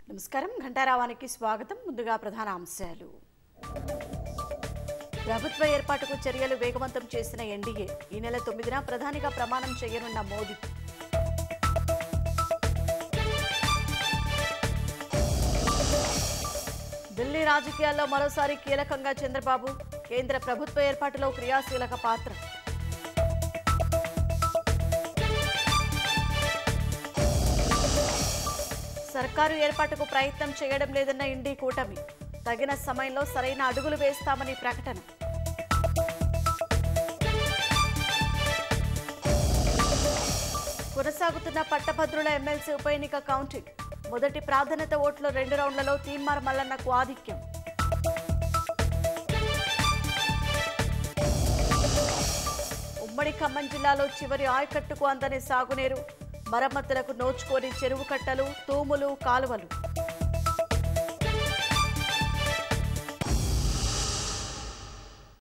నమస్కారం ఘంటారావానికి స్వాగతం ముందుగా ప్రధాన అంశాలు ప్రభుత్వ ఏర్పాటుకు చర్యలు వేగవంతం చేసిన ఎన్డీఏ ఈ నెల తొమ్మిదిన ప్రధానిగా ప్రమాణం చేయనున్న మోదీ ఢిల్లీ రాజకీయాల్లో మరోసారి కీలకంగా చంద్రబాబు కేంద్ర ప్రభుత్వ ఏర్పాటులో క్రియాశీలక పాత్ర సర్కారు ఏర్పాటుకు ప్రయత్నం చేయడం లేదన్న ఇండి కూటమి తగిన సమయంలో సరైన అడుగులు వేస్తామని ప్రకటన కొనసాగుతున్న పట్టభద్రుల ఎమ్మెల్సీ ఉప ఎన్నిక కౌంటింగ్ మొదటి ప్రాధాన్యత ఓట్ల రెండు రౌండ్లలో తీన్మార్ మల్లన్నకు ఆధిక్యం ఉమ్మడి ఖమ్మం జిల్లాలో చివరి ఆయకట్టుకు అందని సాగునీరు మరమ్మతులకు నోచుకోని చెరువు కట్టలు తూములు కాలువలు